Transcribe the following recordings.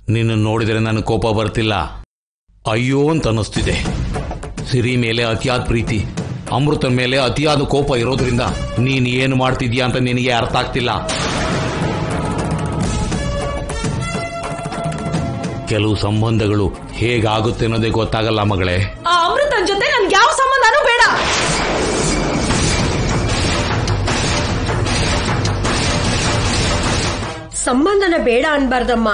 ನಿನ್ನ ನೋಡಿದರೆ ನನಗೆ ಕೋಪ ಬರ್ತಿಲ್ಲ ಅಯ್ಯೋ ಅಂತ ಅನ್ನಿಸ್ತಿದೆ ಸಿರಿ ಮೇಲೆ ಅತಿಯಾದ ಪ್ರೀತಿ ಅಮೃತ ಮೇಲೆ ಅತಿಯಾದ ಕೋಪ ಇರೋದ್ರಿಂದ ನೀನ್ ಏನು ಮಾಡ್ತಿದ್ಯಾ ಅಂತ ನಿನಗೆ ಅರ್ಥ ಆಗ್ತಿಲ್ಲ ಕೆಲವು ಸಂಬಂಧಗಳು ಹೇಗಾಗುತ್ತೆ ಅನ್ನೋದೇ ಗೊತ್ತಾಗಲ್ಲ ಮಗಳೇ ಆ ಅಮೃತನ್ ಜೊತೆ ನನ್ಗೆ ಯಾವ ಸಂಬಂಧನೂ ಬೇಡ ಸಂಬಂಧನ ಬೇಡ ಅನ್ಬಾರ್ದಮ್ಮ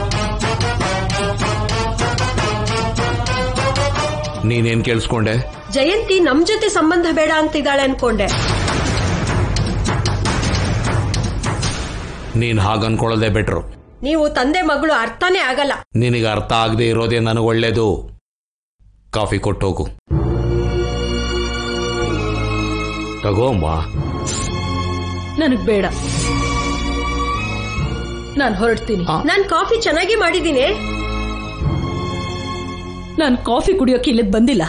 ನೀನೇನ್ ಕೇಳಿಸ್ಕೊಂಡೆ ಜಯಂತಿ ನಮ್ ಜೊತೆ ಸಂಬಂಧ ಬೇಡ ಅಂತಿದ್ದಾಳೆ ಅನ್ಕೊಂಡೆ ನೀನ್ ಹಾಗನ್ಕೊಳ್ಳೋದೇ ಬೆಟ್ರು ನೀವು ತಂದೆ ಮಗಳು ಅರ್ಥನೇ ಆಗಲ್ಲ ನಿನಗೆ ಅರ್ಥ ಆಗದೆ ಇರೋದೇ ನನಗೆ ಒಳ್ಳೇದು ಕಾಫಿ ಕೊಟ್ಟೋಗು ತಗೋಮ್ಮ ನನಗ್ ಬೇಡ ನಾನು ಹೊರಡ್ತೀನಿ ನಾನ್ ಕಾಫಿ ಚೆನ್ನಾಗಿ ಮಾಡಿದ್ದೀನಿ ನಾನು ಕಾಫಿ ಕುಡಿಯೋಕೆ ಇಲ್ಲಿ ಬಂದಿಲ್ಲ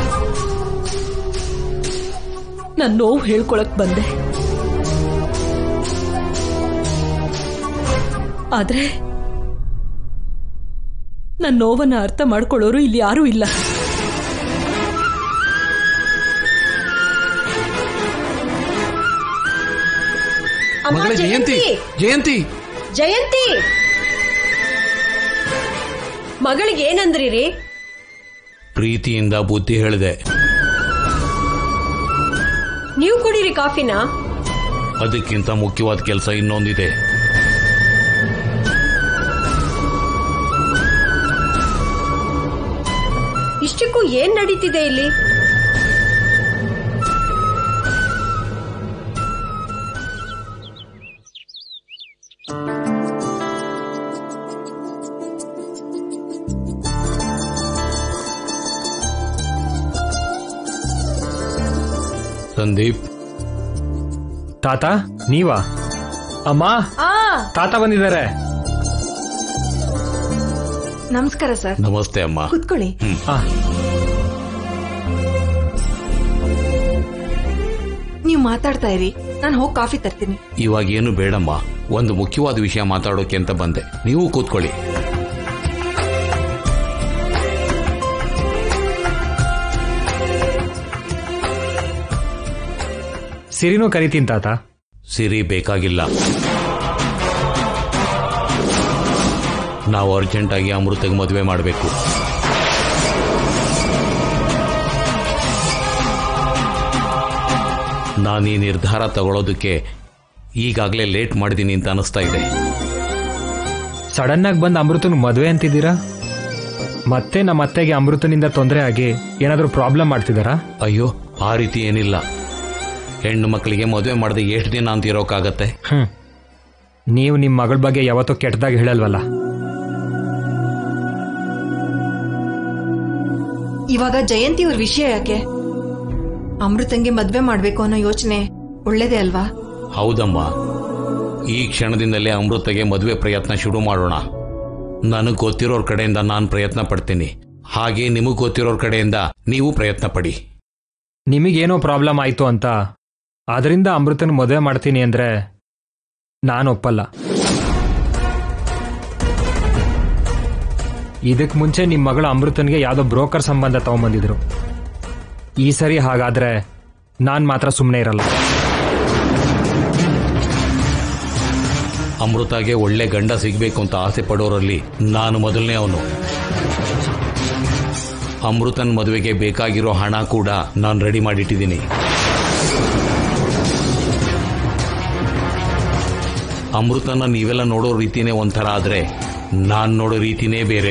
ನಾನು ನೋವು ಹೇಳ್ಕೊಳಕ್ ಬಂದೆ ಆದ್ರೆ ನನ್ನ ನೋವನ್ನ ಅರ್ಥ ಮಾಡ್ಕೊಳ್ಳೋರು ಇಲ್ಲಿ ಯಾರೂ ಇಲ್ಲ ಅಮ್ಮ ಮಗಳೇ ಜಯಂತಿ ಜಯಂತಿ ಜಯಂತಿ ಜಯಂತಿ ಮಗಳಿಗೆ ಏನಂದ್ರಿ ರೀ ಪ್ರೀತಿಯಿಂದ ಬುದ್ಧಿ ಹೇಳಿದೆ ನೀವು ಕುಡೀರಿ ಕಾಫಿನ ಅದಕ್ಕಿಂತ ಮುಖ್ಯವಾದ ಕೆಲಸ ಇನ್ನೊಂದಿದೆ ಇಷ್ಟಕ್ಕೂ ಏನ್ ನಡೀತಿದೆ ಇಲ್ಲಿ ಸಂದೀಪ್ ತಾತ ನೀವಾ ಅಮ್ಮ ಆ ತಾತ ಬಂದಿದ್ದಾರೆ ನಮಸ್ಕಾರ ಸರ್ ನಮಸ್ತೆ ಅಮ್ಮ ಕುತ್ಕೊಳ್ಳಿ ಆ, ನೀವು ಮಾತಾಡ್ತಾ ಇರಿ ನಾನು ಹೋಗಿ ಕಾಫಿ ತರ್ತೀನಿ ಇವಾಗ ಏನು ಬೇಡಮ್ಮ ಒಂದು ಮುಖ್ಯವಾದ ವಿಷಯ ಮಾತಾಡೋಕೆ ಅಂತ ಬಂದೆ ನೀವು ಕೂತ್ಕೊಳ್ಳಿ ಸಿರಿನೂ ಕರಿತೀನಿ ತಾತ ಸಿರಿ ಬೇಕಾಗಿಲ್ಲ ನಾವು ಅರ್ಜೆಂಟಾಗಿ ಅಮೃತಗೆ ಮದುವೆ ಮಾಡಬೇಕು ನಾನು ಈ ನಿರ್ಧಾರ ತಗೊಳ್ಳೋದಕ್ಕೆ ಈಗಾಗಲೇ ಲೇಟ್ ಮಾಡಿದ್ದೀನಿ ಅಂತ ಅನಿಸ್ತಾ ಇದೆ ಸಡನ್ ಆಗಿ ಬಂದು ಅಮೃತನ್ ಮದುವೆ ಅಂತಿದ್ದೀರಾ ಮತ್ತೆ ನಮ್ಮ ಅತ್ತೆಗೆ ಅಮೃತನಿಂದ ತೊಂದರೆ ಆಗಿ ಏನಾದರೂ ಪ್ರಾಬ್ಲಮ್ ಮಾಡ್ತಿದ್ದಾರಾ ಅಯ್ಯೋ ಆ ರೀತಿ ಏನಿಲ್ಲ ಹೆಣ್ಣು ಮಕ್ಕಳಿಗೆ ಮದುವೆ ಮಾಡದೆ ಎಷ್ಟು ದಿನ ಅಂತ ಇರೋಕ್ಕಾಗತ್ತೆ ಹ್ಮ್ ನೀವು ನಿಮ್ಮ ಮಗಳ ಬಗ್ಗೆ ಯಾವತ್ತೂ ಕೆಟ್ಟದಾಗಿ ಹೇಳಲ್ವಲ್ಲ ಇವಾಗ ಜಯಂತಿ ಅವ್ರ ವಿಷಯ ಯಾಕೆ ಅಮೃತಂಗೆ ಮದ್ವೆ ಮಾಡ್ಬೇಕು ಅನ್ನೋ ಯೋಚನೆ ಒಳ್ಳೇದೇ ಅಲ್ವಾ ಹೌದಮ್ಮ ಈ ಕ್ಷಣದಿಂದಲೇ ಅಮೃತಗೆ ಮದುವೆ ಪ್ರಯತ್ನ ಶುರು ಮಾಡೋಣ ನನಗೆ ಗೊತ್ತಿರೋರ್ ಕಡೆಯಿಂದ ನಾನು ಪ್ರಯತ್ನ ಪಡ್ತೀನಿ ಹಾಗೆ ನಿಮಗೆ ಗೊತ್ತಿರೋರ್ ಕಡೆಯಿಂದ ನೀವು ಪ್ರಯತ್ನ ಪಡಿ ನಿಮಗೇನೋ ಪ್ರಾಬ್ಲಮ್ ಆಯಿತು ಅಂತ ಅದರಿಂದ ಅಮೃತನ ಮದುವೆ ಮಾಡ್ತೀನಿ ಅಂದರೆ ನಾನು ಒಪ್ಪಲ್ಲ ಇದಕ್ಕೆ ಮುಂಚೆ ನಿಮ್ಮ ಮಗಳ ಅಮೃತನ್ಗೆ ಯಾವುದೋ ಬ್ರೋಕರ್ ಸಂಬಂಧ ತಗೊಂಬಂದಿದ್ರು ಈ ಸರಿ ಹಾಗಾದ್ರೆ ನಾನು ಮಾತ್ರ ಸುಮ್ಮನೆ ಇರಲ್ಲ ಅಮೃತಗೆ ಒಳ್ಳೆ ಗಂಡ ಸಿಗಬೇಕು ಅಂತ ಆಸೆ ಪಡೋರಲ್ಲಿ ನಾನು ಮೊದಲನೇ ಅವನು ಅಮೃತನ್ ಮದುವೆಗೆ ಬೇಕಾಗಿರೋ ಹಣ ಕೂಡ ನಾನು ರೆಡಿ ಮಾಡಿಟ್ಟಿದ್ದೀನಿ ಅಮೃತನ ನೀವೆಲ್ಲ ನೋಡೋ ರೀತಿನೇ ಒಂಥರ ಆದ್ರೆ ನಾನು ನೋಡೋ ರೀತಿನೇ ಬೇರೆ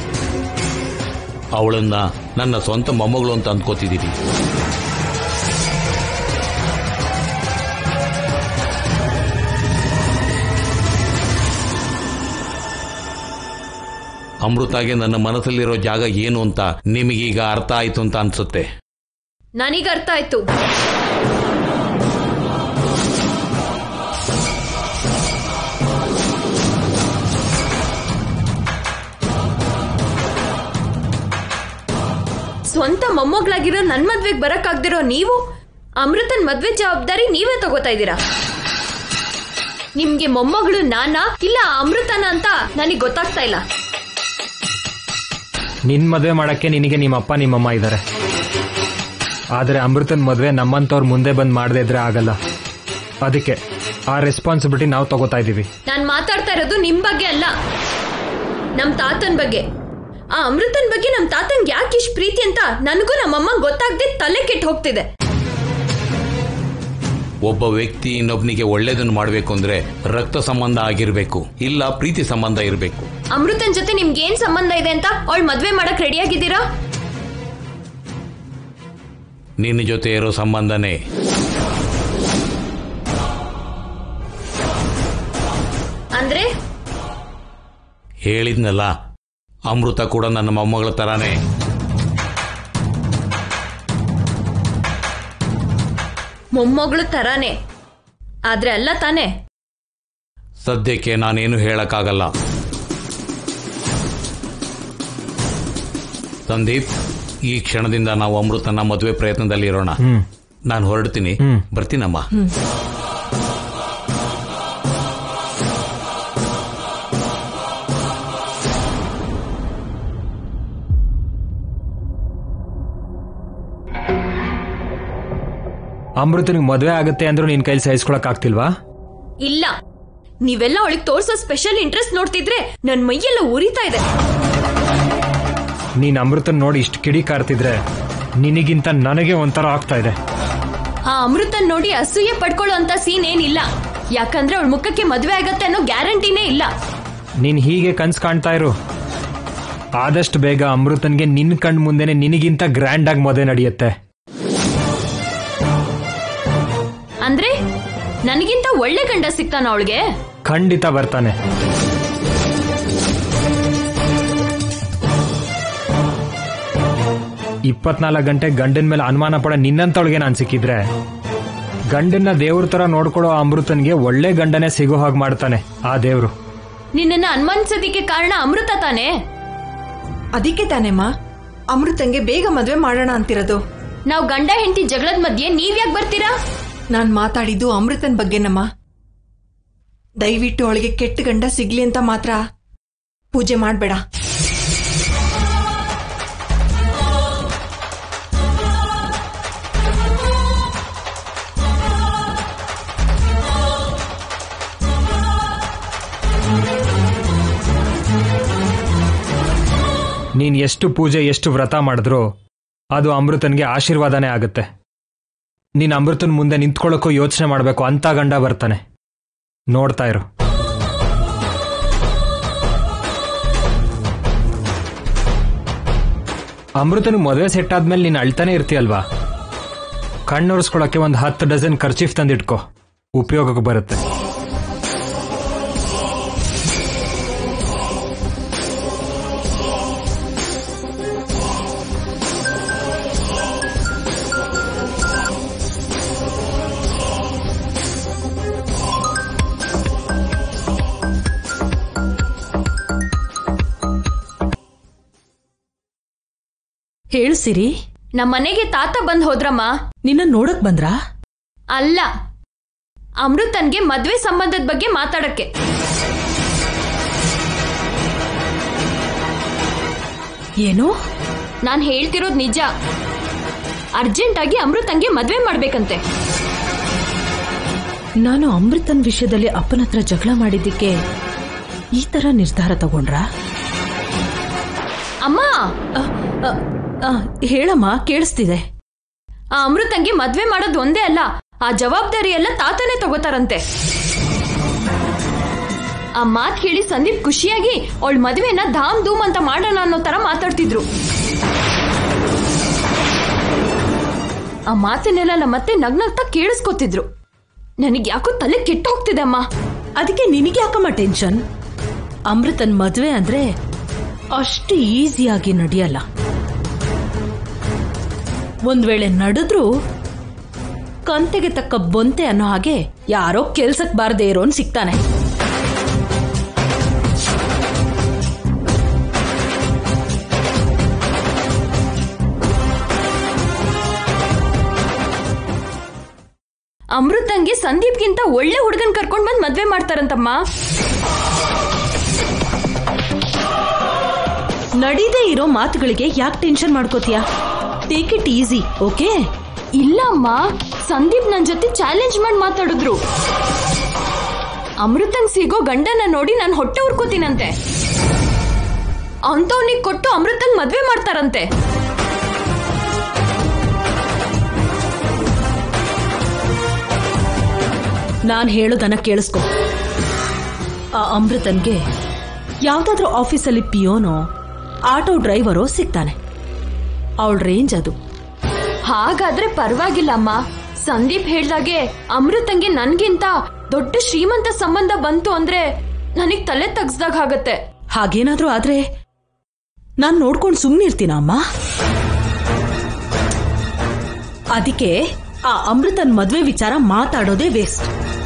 ಅವಳನ್ನ ನನ್ನ ಸ್ವಂತ ಮೊಮ್ಮಗಳು ಅಂತ ಅಂದ್ಕೋತಿದ್ದೀನಿ ಅಮೃತಾಗೆ ನನ್ನ ಮನಸ್ಸಲ್ಲಿರೋ ಜಾಗ ಏನು ಅಂತ ನಿಮಗೀಗ ಅರ್ಥ ಆಯ್ತು ಅಂತ ಅನ್ಸುತ್ತೆ ನನಗ್ ಅರ್ಥ ಆಯ್ತು ಸ್ವಂತ ಮೊಮ್ಮಗಳಾಗಿರೋ ನನ್ ಮದ್ವೆಗ್ ಬರಕ್ಕಾಗ್ದಿರೋ ನೀವು ಅಮೃತನ್ ಮದ್ವೆ ಜವಾಬ್ದಾರಿ ನೀವೇ ತಗೋತಾ ಇದ್ದೀರಾ ನಿಮ್ಗೆ ಮೊಮ್ಮಗಳು ನಾನಾ ಇಲ್ಲ ಅಮೃತನ ಅಂತ ನನಗ್ ಗೊತ್ತಾಗ್ತಾ ಇಲ್ಲ ನಿನ್ ಮದುವೆ ಮಾಡಕ್ಕೆ ನಿನಗೆ ನಿಮ್ಮಪ್ಪ ನಿಮ್ಮಮ್ಮ ಇದ್ದಾರೆ ಆದರೆ ಅಮೃತನ್ ಮದುವೆ ನಮ್ಮಂತವ್ರ ಮುಂದೆ ಬಂದು ಮಾಡದೇ ಇದ್ರೆ ಆಗಲ್ಲ ಅದಕ್ಕೆ ಆ ರೆಸ್ಪಾನ್ಸಿಬಿಲಿಟಿ ನಾವು ತಗೋತಾ ಇದ್ದೀವಿ ನಾನ್ ಮಾತಾಡ್ತಾ ಇರೋದು ನಿಮ್ ಬಗ್ಗೆ ಅಲ್ಲ ನಮ್ ತಾತನ್ ಬಗ್ಗೆ ಆ ಅಮೃತನ್ ಬಗ್ಗೆ ನಮ್ ತಾತಂಗ್ ಯಾಕೆ ಇಷ್ಟ ಪ್ರೀತಿ ಅಂತ ನನಗೂ ನಮ್ಮಮ್ಮ ಗೊತ್ತಾಗ್ದೆ ತಲೆ ಕೆಟ್ಟು ಹೋಗ್ತಿದೆ ಒಬ್ಬ ವ್ಯಕ್ತಿ ಇನ್ನೊಬ್ನಿಗೆ ಒಳ್ಳೇದನ್ನು ಮಾಡಬೇಕು ಅಂದ್ರೆ ರಕ್ತ ಸಂಬಂಧ ಆಗಿರ್ಬೇಕು ಇಲ್ಲ ಪ್ರೀತಿ ಸಂಬಂಧ ಇರಬೇಕು ಅಮೃತನ್ ಜೊತೆ ನಿಮ್ಗೆ ಏನ್ ಸಂಬಂಧ ಇದೆ ಅಂತ ಅವಳು ಮದ್ವೆ ಮಾಡಕ್ ರೆಡಿ ಆಗಿದ್ದೀರಾ ನಿನ್ನ ಜೊತೆ ಇರೋ ಸಂಬಂಧನೇ ಅಂದ್ರೆ ಹೇಳಿದ್ನಲ್ಲ ಅಮೃತ ಕೂಡ ನನ್ನ ಮೊಮ್ಮಗಳ ತರಾನೇ ಮೊಮ್ಮಗಳು ತರಾನೇ ಆದ್ರೆ ಅಲ್ಲ ತಾನೇ ಸದ್ಯಕ್ಕೆ ನಾನೇನು ಹೇಳಕ್ಕಾಗಲ್ಲ ಸಂದೀಪ್ ಈ ಕ್ಷಣದಿಂದ ನಾವು ಅಮೃತನ ಮದುವೆ ಪ್ರಯತ್ನದಲ್ಲಿ ಇರೋಣ ಹ್ಮ್ ನಾನು ಹೊರಡ್ತೀನಿ ಹ್ಮ್. ಬರ್ತೀನಮ್ಮ ಅಮೃತನಿಗೆ ಮದುವೆ ಆಗುತ್ತೆ ಅಂದ್ರೂ ನಿನ್ ಕೈಲಿ ಸಹಿಸ್ಕೊಳಕ್ ಆಗ್ತಿಲ್ವಾ ಇಲ್ಲ ನೀವೆಲ್ಲ ಅವಳಿಗೆ ತೋರ್ಸೋ ಸ್ಪೆಷಲ್ ಇಂಟ್ರೆಸ್ಟ್ ನೋಡ್ತಿದ್ರೆ ನನ್ ಮೈಯೆಲ್ಲ ಉರಿತಾ ಇದೆ ನೀನ್ ಅಮೃತನ್ ನೋಡಿ ಇಷ್ಟು ಕಿಡಿ ಕಾರ್ತಿದ್ರೆ ನಿನಗಿಂತ ನನಗೆ ಒಂಥರ ಆಗ್ತಾ ಇದೆ ಆ ಅಮೃತನ್ ನೋಡಿ ಅಸೂಯೆ ಪಡ್ಕೊಳ್ಳೋ ಅಂತ ಸೀನ್ ಏನಿಲ್ಲ ಯಾಕಂದ್ರೆ ಅವಳ ಮುಖಕ್ಕೆ ಮದ್ವೆ ಆಗತ್ತೆ ಅನ್ನೋ ಗ್ಯಾರಂಟಿನೇ ಇಲ್ಲ ನೀನ್ ಹೀಗೆ ಕನ್ಸ್ ಕಾಣ್ತಾ ಇರು ಆದಷ್ಟು ಬೇಗ ಅಮೃತನ್ಗೆ ನಿನ್ ಕಣ್ ಮುಂದೆನೆ ನಿನಗಿಂತ ಗ್ರ್ಯಾಂಡ್ ಆಗಿ ಮದುವೆ ನಡೆಯುತ್ತೆ ಅಂದ್ರೆ ನನಗಿಂತ ಒಳ್ಳೆ ಗಂಡ ಸಿಗ್ತಾನ ಅವಳಿಗೆ ಖಂಡಿತ ಬರ್ತಾನೆ ಇಪ್ಪತ್ನಾಲ್ಕು ಗಂಟೆ ಗಂಡನ ಮೇಲೆ ಅನುಮಾನ ಪಡ ನಿನ್ನಂತವಳಿಗೆ ನಾನು ಸಿಕ್ಕಿದ್ರೆ ಗಂಡನ್ನ ದೇವ್ರ ತರ ನೋಡ್ಕೊಳ್ಳೋ ಅಮೃತನ್ಗೆ ಒಳ್ಳೆ ಗಂಡನೇ ಸಿಗೋ ಹಾಗೆ ಮಾಡ್ತಾನೆ ಆ ದೇವ್ರು ನಿನ್ನನ್ನ ಅನುಮಾನಿಸೋದಿಕ್ಕೆ ಕಾರಣ ಅಮೃತ ತಾನೇ ಅದಕ್ಕೆ ತಾನೇಮ್ಮ ಅಮೃತಂಗೆ ಬೇಗ ಮದ್ವೆ ಮಾಡೋಣ ಅಂತಿರೋದು ನಾವು ಗಂಡ ಹೆಂಡತಿ ಜಗಳದ ಮಧ್ಯೆ ನೀವ್ಯಾಕ್ ಬರ್ತೀರಾ ನಾನ್ ಮಾತಾಡಿದ್ದು ಅಮೃತನ್ ಬಗ್ಗೆನಮ್ಮ ದಯವಿಟ್ಟು ಅವಳಿಗೆ ಕೆಟ್ಟ ಗಂಡ ಸಿಗ್ಲಿ ಅಂತ ಮಾತ್ರ ಪೂಜೆ ಮಾಡ್ಬೇಡ ನೀನ್ ಎಷ್ಟು ಪೂಜೆ ಎಷ್ಟು ವ್ರತ ಮಾಡಿದ್ರೂ ಅದು ಅಮೃತನ್ಗೆ ಆಶೀರ್ವಾದನೇ ಆಗುತ್ತೆ ನೀನ್ ಅಮೃತನ್ ಮುಂದೆ ನಿಂತ್ಕೊಳ್ಳೋಕ್ಕೂ ಯೋಚನೆ ಮಾಡಬೇಕು ಅಂತ ಗಂಡ ಬರ್ತಾನೆ ನೋಡ್ತಾ ಇರು ಅಮೃತನ್ ಮದುವೆ ಸೆಟ್ ಆದ್ಮೇಲೆ ನೀನು ಅಳ್ತಾನೆ ಇರ್ತೀಯಲ್ವಾ ಕಣ್ಣೊರೆಸ್ಕೊಳಕ್ಕೆ ಒಂದು ಹತ್ತು ಡಜನ್ ಖರ್ಚೀಫ್ ತಂದಿಟ್ಕೋ ಉಪಯೋಗಕ್ಕೆ ಬರುತ್ತೆ ಹೇಳು ಸಿರಿ ನಮ್ಮ ಮನೆಗೆ ತಾತ ಬಂದ್ ಹೋದ್ರಮ್ಮ ನಿನ್ನ ನೋಡಕ್ ಬಂದ್ರಾ ಅಲ್ಲ ಅಮೃತನ್ಗೆ ಮದ್ವೆ ಸಂಬಂಧದ ಬಗ್ಗೆ ಮಾತಾಡಕ್ಕೆ ಏನು ನಾನ್ ಹೇಳ್ತಿರೋದ್ ನಿಜ ಅರ್ಜೆಂಟ್ ಆಗಿ ಅಮೃತಂಗೆ ಮದ್ವೆ ಮಾಡ್ಬೇಕಂತೆ ನಾನು ಅಮೃತನ್ ವಿಷಯದಲ್ಲಿ ಅಪ್ಪನ ಹತ್ರ ಜಗಳ ಮಾಡಿದ್ದಕ್ಕೆ ಈ ತರ ನಿರ್ಧಾರ ತಗೊಂಡ್ರಾ ಅಮ್ಮ ಅ, ಅ, ಅ, ಹೇಳಮ್ಮ ಕೇಳಿಸ್ತಿದೆ ಆ ಅಮೃತಂಗೆ ಮದ್ವೆ ಮಾಡೋದು ಒಂದೇ ಅಲ್ಲ ಆ ಜವಾಬ್ದಾರಿ ಎಲ್ಲ ತಾತನೇ ತಗೋತಾರಂತೆ ಆ ಮಾತ್ ಕೇಳಿ ಸಂದೀಪ್ ಖುಷಿಯಾಗಿ ಅವಳ ಮದ್ವೆನ ಧಾಮ್ ಧೂಮ್ ಅಂತ ಮಾಡೋಣ ಅನ್ನೋ ತರ ಮಾತಾಡ್ತಿದ್ರು ಆ ಮಾತನ್ನೆಲ್ಲ ನಮ್ಮತ್ತೆ ನಗ್ನಗ್ತಾ ಕೇಳಿಸ್ಕೊತಿದ್ರು ನನಗೆ ಯಾಕೋ ತಲೆ ಕೆಟ್ಟ ಹೋಗ್ತಿದೆ ಅಮ್ಮ ಅದಕ್ಕೆ ನಿನಗೆ ಯಾಕಮ್ಮ ಟೆನ್ಷನ್ ಅಮೃತನ್ ಮದ್ವೆ ಅಂದ್ರೆ ಅಷ್ಟು ಈಸಿಯಾಗಿ ನಡೆಯಲ್ಲ ಒಂದ್ ವೇಳೆ ನಡೆದ್ರೂ ಕಂತೆಗೆ ತಕ್ಕ ಬೊಂತೆ ಅನ್ನೋ ಹಾಗೆ ಯಾರೋ ಕೆಲ್ಸಕ್ ಬಾರದೇ ಇರೋನ್ ಸಿಗ್ತಾನೆ ಅಮೃತಂಗೆ ಸಂದೀಪ್ಗಿಂತ ಒಳ್ಳೆ ಹುಡುಗನ್ ಕರ್ಕೊಂಡ್ ಬಂದ್ ಮದ್ವೆ ಮಾಡ್ತಾರಂತಮ್ಮ ನಡೀದೇ ಇರೋ ಮಾತುಗಳಿಗೆ ಯಾಕೆ ಟೆನ್ಷನ್ ಮಾಡ್ಕೋತೀಯ ಟೇಕ್ ಇಟ್ ಈಸಿ ಓಕೆ ಇಲ್ಲ ಅಮ್ಮ ಸಂದೀಪ್ ನನ್ ಜೊತೆ ಚಾಲೆಂಜ್ ಮಾಡಿ ಮಾತಾಡಿದ್ರು ಅಮೃತಂಗ್ ಸಿಗೋ ಗಂಡನ ನೋಡಿ ನಾನು ಹೊಟ್ಟೆ ಉರ್ಕೋತೀನಂತೆ ಅಂತವನಿಗೆ ಕೊಟ್ಟು ಅಮೃತಂಗ್ ಮದ್ವೆ ಮಾಡ್ತಾರಂತೆ ನಾನ್ ಹೇಳೋದನ್ನ ಕೇಳಿಸ್ಕೊ ಆ ಅಮೃತನ್ಗೆ ಯಾವ್ದಾದ್ರೂ ಆಫೀಸಲ್ಲಿ ಪಿಯೋನೋ ಆಟೋ ಡ್ರೈವರೋ ಸಿಗ್ತಾನೆ ಅವಳ ರೇಂಜ್ ಅದು ಹಾಗಾದ್ರೆ ಪರವಾಗಿಲ್ಲ ಅಮ್ಮ ಸಂದೀಪ್ ಹೇಳ್ದಾಗೆ ಅಮೃತಂಗೆ ನನ್ಗಿಂತ ದೊಡ್ಡ ಶ್ರೀಮಂತ ಸಂಬಂಧ ಬಂತು ಅಂದ್ರೆ ನನಗ್ ತಲೆ ತಗ್ಸ್ದಾಗ ಆಗತ್ತೆ ಹಾಗೇನಾದ್ರೂ ಆದ್ರೆ ನಾನ್ ನೋಡ್ಕೊಂಡು ಸುಮ್ಮನಿರ್ತೀನ ಅಮ್ಮ ಅದಕ್ಕೆ ಆ ಅಮೃತನ್ ಮದ್ವೆ ವಿಚಾರ ಮಾತಾಡೋದೇ ವೇಸ್ಟ್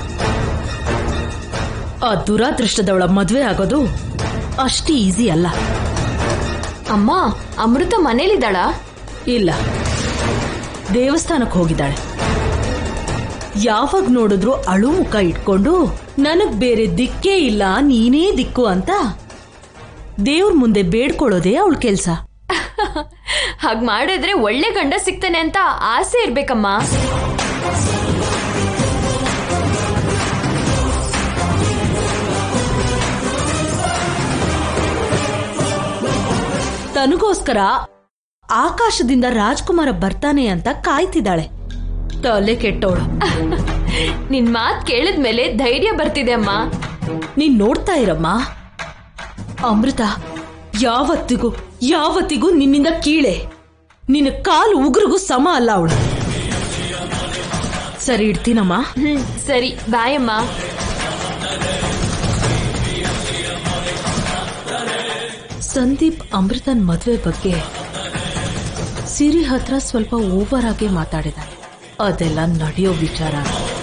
ಆ ದುರಾದೃಷ್ಟದವಳ ಮದ್ವೆ ಆಗೋದು ಅಷ್ಟು ಈಸಿ ಅಲ್ಲ ಅಮ್ಮ ಅಮೃತ ಮನೇಲಿದ್ದಾಳ ಇಲ್ಲ ದೇವಸ್ಥಾನಕ್ಕೆ ಹೋಗಿದ್ದಾಳೆ ಯಾವಾಗ ನೋಡಿದ್ರು ಅಳು ಮುಖ ಇಟ್ಕೊಂಡು ನನಗ್ ಬೇರೆ ದಿಕ್ಕೇ ಇಲ್ಲ ನೀನೇ ದಿಕ್ಕು ಅಂತ ದೇವ್ರ ಮುಂದೆ ಬೇಡ್ಕೊಳ್ಳೋದೇ ಅವಳ ಕೆಲ್ಸ ಹಾಗ್ ಮಾಡಿದ್ರೆ ಒಳ್ಳೆ ಗಂಡ ಸಿಗ್ತಾನೆ ಅಂತ ಆಸೆ ಇರ್ಬೇಕಮ್ಮ ತನಗೋಸ್ಕರ ಆಕಾಶದಿಂದ ರಾಜ್ಕುಮಾರ ಬರ್ತಾನೆ ಅಂತ ಕಾಯ್ತಿದ್ದಾಳೆ ತಲೆ ಕೆಟ್ಟವಳು ನಿನ್ ಮಾತ್ ಕೇಳಿದ್ಮೇಲೆ ಧೈರ್ಯ ಬರ್ತಿದೆ ಅಮ್ಮ ನೀನ್ ನೋಡ್ತಾ ಇರಮ್ಮ ಅಮೃತ ಯಾವತ್ತಿಗೂ ಯಾವತ್ತಿಗೂ ನಿನ್ನಿಂದ ಕೀಳೆ ನಿನ್ನ ಕಾಲು ಉಗುರಿಗೂ ಸಮ ಅಲ್ಲ ಅವಳು ಸರಿ ಇಡ್ತೀನಮ್ಮ ಹ್ಮ್ ಸರಿ ಬಾಯ್ ಅಮ್ಮ ಸಂದೀಪ್ ಅಮೃತನ್ ಮದ್ವೆ ಬಗ್ಗೆ ಸಿರಿ ಹತ್ರ ಸ್ವಲ್ಪ ಓವರ್ ಆಗಿ ಮಾತಾಡಿದಾನೆ ಅದೆಲ್ಲ ನಡೆಯೋ ವಿಚಾರ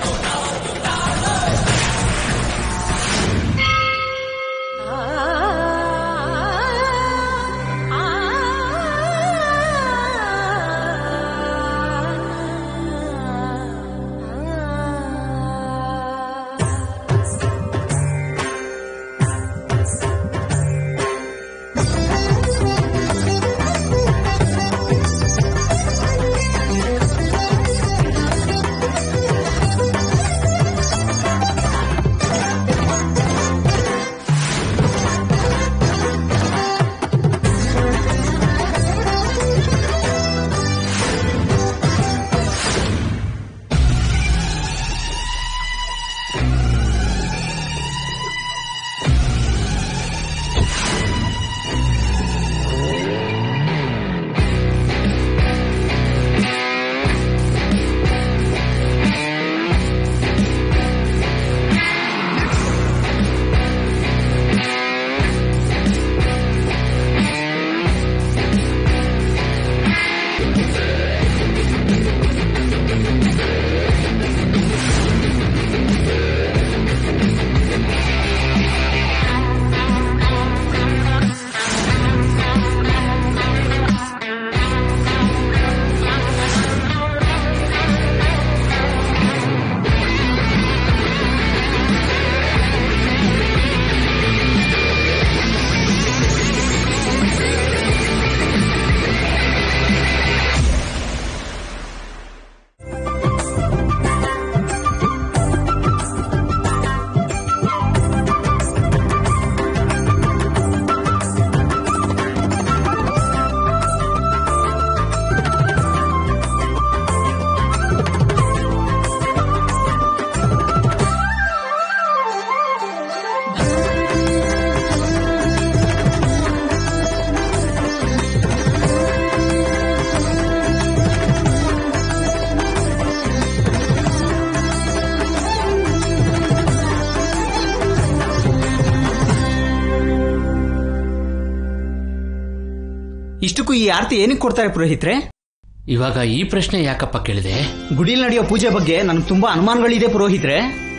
ಇಷ್ಟಕ್ಕೂ ಈ ಆರತಿ ಏನಕ್ಕೆ ಕೊಡ್ತಾರೆ ಪುರೋಹಿತ್ರೆ ಇವಾಗ ಈ ಪ್ರಶ್ನೆ ಯಾಕಪ್ಪ ಕೇಳಿದೆ ಗುಡಿಲ್ ನಡೆಯೋ ಪೂಜೆ ಬಗ್ಗೆ ನನಗೆ ತುಂಬಾ ಅನುಮಾನಗಳಿದೆ ಪುರೋಹಿತ್ರೆ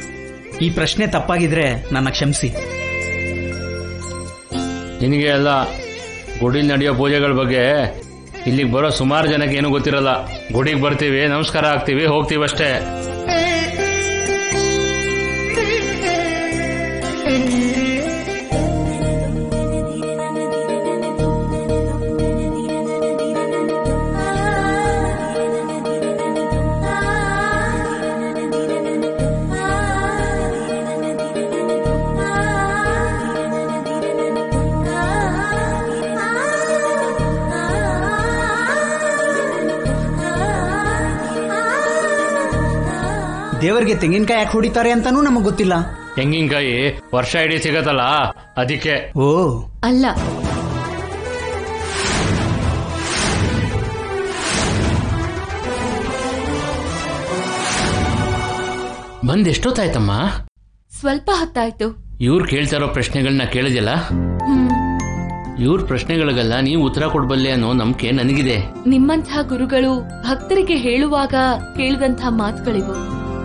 ಈ ಪ್ರಶ್ನೆ ತಪ್ಪಾಗಿದ್ರೆ ನನ್ನ ಕ್ಷಮಿಸಿ ನಿನಗೆ ಅಲ್ಲ ಗುಡಿಲಿ ನಡೆಯೋ ಪೂಜೆಗಳ ಬಗ್ಗೆ ಇಲ್ಲಿಗೆ ಬರೋ ಸುಮಾರು ಜನಕ್ಕೆ ಏನೂ ಗೊತ್ತಿರಲ್ಲ ಗುಡಿಗೆ ಬರ್ತೀವಿ ನಮಸ್ಕಾರ ಆಗ್ತೀವಿ ಹೋಗ್ತೀವಿ ಅಷ್ಟೇ ದೇವರಿಗೆ ತೆಂಗಿನಕಾಯಿ ಯಾಕೆ ಹೊಡಿತಾರೆ ಅಂತಾನೂ ನಮಗ್ ಗೊತ್ತಿಲ್ಲ ತೆಂಗಿನಕಾಯಿ ವರ್ಷ ಇಡೀ ಸಿಗತ್ತಲ್ಲ ಅದಕ್ಕೆ ಓ ಅಲ್ಲ ಬಂದ್ ಎಷ್ಟೊತ್ತಾಯ್ತಮ್ಮ ಸ್ವಲ್ಪ ಹೊತ್ತಾಯ್ತು ಇವ್ರು ಕೇಳ್ತಾ ಇರೋ ಪ್ರಶ್ನೆಗಳನ್ನ ಕೇಳಿದಿಲ್ಲ ಇವ್ರ ಪ್ರಶ್ನೆಗಳಿಗೆಲ್ಲ ನೀವು ಉತ್ತರ ಕೊಡ್ಬಲ್ಲೆ ಅನ್ನೋ ನಂಬಿಕೆ ನನಗಿದೆ ನಿಮ್ಮಂತಹ ಗುರುಗಳು ಭಕ್ತರಿಗೆ ಹೇಳುವಾಗ ಕೇಳಿದಂತಹ ಮಾತುಗಳಿವು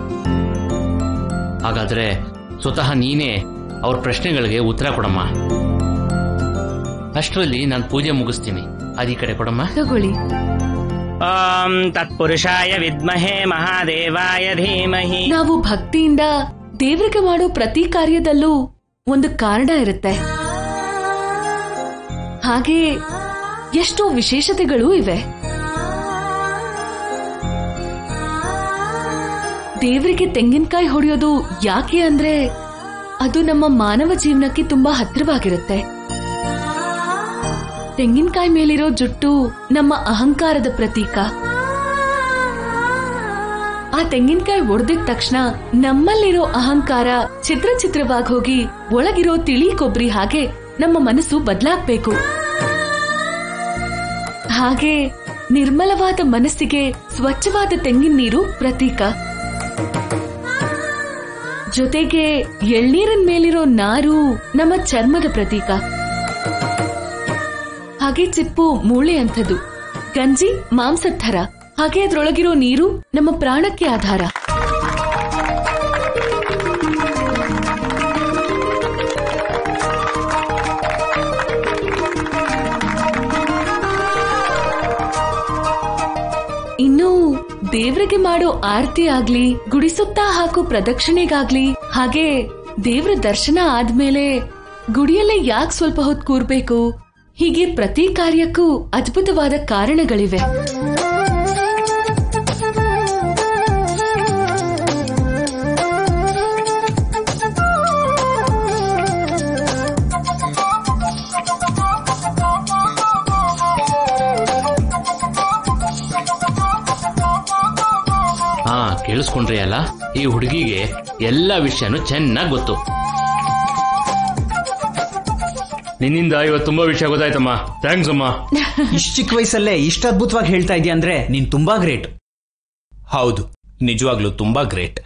ಹಾಗಾದ್ರೆ ಸ್ವತಃ ನೀನೇ ಅವ್ರ ಪ್ರಶ್ನೆಗಳಿಗೆ ಉತ್ತರ ಕೊಡಮ್ಮ ಅಷ್ಟರಲ್ಲಿ ನಾನು ಪೂಜೆ ಮುಗಿಸ್ತೀನಿ ಅದ್ ಈ ಕಡೆ ಕೊಡಮ್ಮ ತಗೊಳ್ಳಿ ಓಂ ತತ್ಪುರುಷಾಯ ವಿದ್ಮಹೇ ಮಹಾದೇವಾಯ ಧೀಮಹಿ ನಾವು ಭಕ್ತಿಯಿಂದ ದೇವರಿಗೆ ಮಾಡೋ ಪ್ರತಿ ಕಾರ್ಯದಲ್ಲೂ ಒಂದು ಕಾರಣ ಇರುತ್ತೆ ಹಾಗೆ ಎಷ್ಟೋ ವಿಶೇಷತೆಗಳೂ ಇವೆ ದೇವರಿಗೆ ತೆಂಗಿನಕಾಯಿ ಹೊಡೆಯೋದು ಯಾಕೆ ಅಂದ್ರೆ ಅದು ನಮ್ಮ ಮಾನವ ಜೀವನಕ್ಕೆ ತುಂಬಾ ಹತ್ತಿರವಾಗಿರುತ್ತೆ ತೆಂಗಿನಕಾಯಿ ಮೇಲಿರೋ ಜುಟ್ಟು ನಮ್ಮ ಅಹಂಕಾರದ ಪ್ರತೀಕ ಆ ತೆಂಗಿನಕಾಯಿ ಒಡೆದಿದ ತಕ್ಷಣ ನಮ್ಮಲ್ಲಿರೋ ಅಹಂಕಾರ ಚಿತ್ರ ಚಿತ್ರವಾಗಿ ಹೋಗಿ ಒಳಗಿರೋ ತಿಳಿ ಕೊಬ್ಬರಿ ಹಾಗೆ ನಮ್ಮ ಮನಸ್ಸು ಬದಲಾಗ್ಬೇಕು ಹಾಗೆ ನಿರ್ಮಲವಾದ ಮನಸ್ಸಿಗೆ ಸ್ವಚ್ಛವಾದ ತೆಂಗಿನ ನೀರು ಪ್ರತೀಕ ಜೊತೆಗೆ ಎಳ್ನೀರಿನ ಮೇಲಿರೋ ನಾರು ನಮ್ಮ ಚರ್ಮದ ಪ್ರತೀಕ ಹಾಗೆ ಚಿಪ್ಪು ಮೂಳೆ ಅಂಥದ್ದು ಗಂಜಿ ಮಾಂಸದ ಥರ ಹಾಗೆ ಅದ್ರೊಳಗಿರೋ ನೀರು ನಮ್ಮ ಪ್ರಾಣಕ್ಕೆ ಆಧಾರ ಇನ್ನು ದೇವ್ರಿಗೆ ಮಾಡೋ ಆರತಿ ಆಗ್ಲಿ ಗುಡಿ ಸುತ್ತ ಹಾಕೋ ಪ್ರದಕ್ಷಿಣೆಗಾಗ್ಲಿ ಹಾಗೆ ದೇವ್ರ ದರ್ಶನ ಆದ್ಮೇಲೆ ಗುಡಿಯಲ್ಲೇ ಯಾಕೆ ಸ್ವಲ್ಪ ಹೊತ್ತು ಕೂರ್ಬೇಕು ಹೀಗೆ ಪ್ರತಿ ಕಾರ್ಯಕ್ಕೂ ಅದ್ಭುತವಾದ ಕಾರಣಗಳಿವೆ ಹಾ ಕೇಳಿಸ್ಕೊಂಡ್ರಿ ಅಲ್ಲ ಈ ಹುಡುಗಿಗೆ ಎಲ್ಲ ವಿಷಯನೂ ಚೆನ್ನಾಗಿ ಗೊತ್ತು ನಿನ್ನಿಂದ ಇವತ್ತು ತುಂಬಾ ವಿಷಯ ಗೊತ್ತಾಯ್ತಮ್ಮ ಥ್ಯಾಂಕ್ಸ್ ಅಮ್ಮ ಇಷ್ಟು ಚಿಕ್ಕ ವಯಸ್ಸಲ್ಲೇ ಇಷ್ಟು ಅದ್ಭುತವಾಗಿ ಹೇಳ್ತಾ ಇದೀಯ ಅಂದ್ರೆ ನೀನ್ ತುಂಬಾ ಗ್ರೇಟ್ ಹೌದು ನಿಜವಾಗ್ಲೂ ತುಂಬಾ ಗ್ರೇಟ್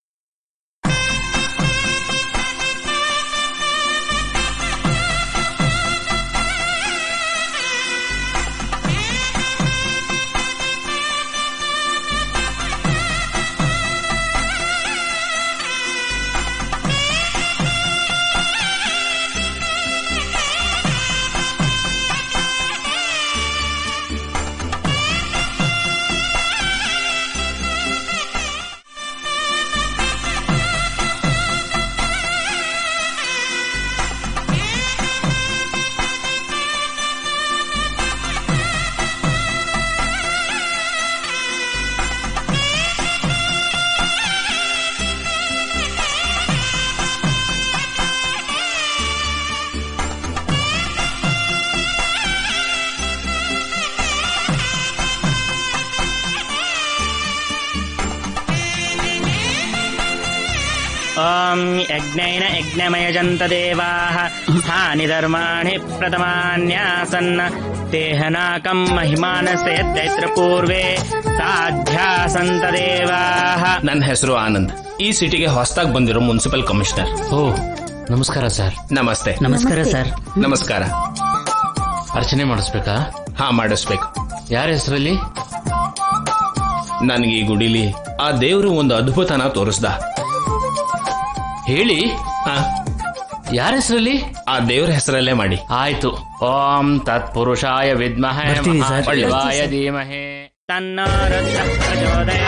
ಓಂ ಯಜ್ಞೈನ ಯಜ್ಞಮಯಜಂತ ದೇವಾಃ ಸ್ಥಾನಿ ಧರ್ಮಾಣಿ ಪ್ರಥಮಾನ್ಯಾಸನ್ ದೇಹನಾಕಂ ಮಹಿಮಾನಸೆ ದೈತ್ರ ಪೂರ್ವೆ ಸಾಧ್ಯಾಸಂತ ದೇವಾಃ ನನ್ನ ಹೆಸರು ಆನಂದ್ ಈ ಸಿಟಿಗೆ ಹೊಸದಾಗಿ ಬಂದಿರೋ ಮುನ್ಸಿಪಲ್ ಕಮಿಷನರ್ ಓ ನಮಸ್ಕಾರ ಸರ್ ನಮಸ್ತೆ ನಮಸ್ಕಾರ ಸರ್ ನಮಸ್ಕಾರ ಅರ್ಚನೆ ಮಾಡಿಸ್ಬೇಕಾ ಹಾ ಮಾಡಿಸ್ಬೇಕು ಯಾರ ಹೆಸರಲ್ಲಿ ನನಗೆ ಈ ಗುಡಿಲಿ ಆ ದೇವರು ಒಂದು ಅದ್ಭುತನ ತೋರಿಸ್ದ ಹೇಳಿ ಹಾ ಯಾರ ಹೆಸರಲ್ಲಿ ಆ ದೇವ್ರ ಹೆಸರಲ್ಲೇ ಮಾಡಿ ಆಯ್ತು ಓಂ ತತ್ಪುರುಷಾಯ ವಿದ್ಮಹೇ ಬರ್ತೀವಿ ಸರ್. ಮಹಾದೇವಾಯ ಧೀಮಹೇ ತನ್ನೋ ರುದ್ರ ಪ್ರಚೋದಯಾತ್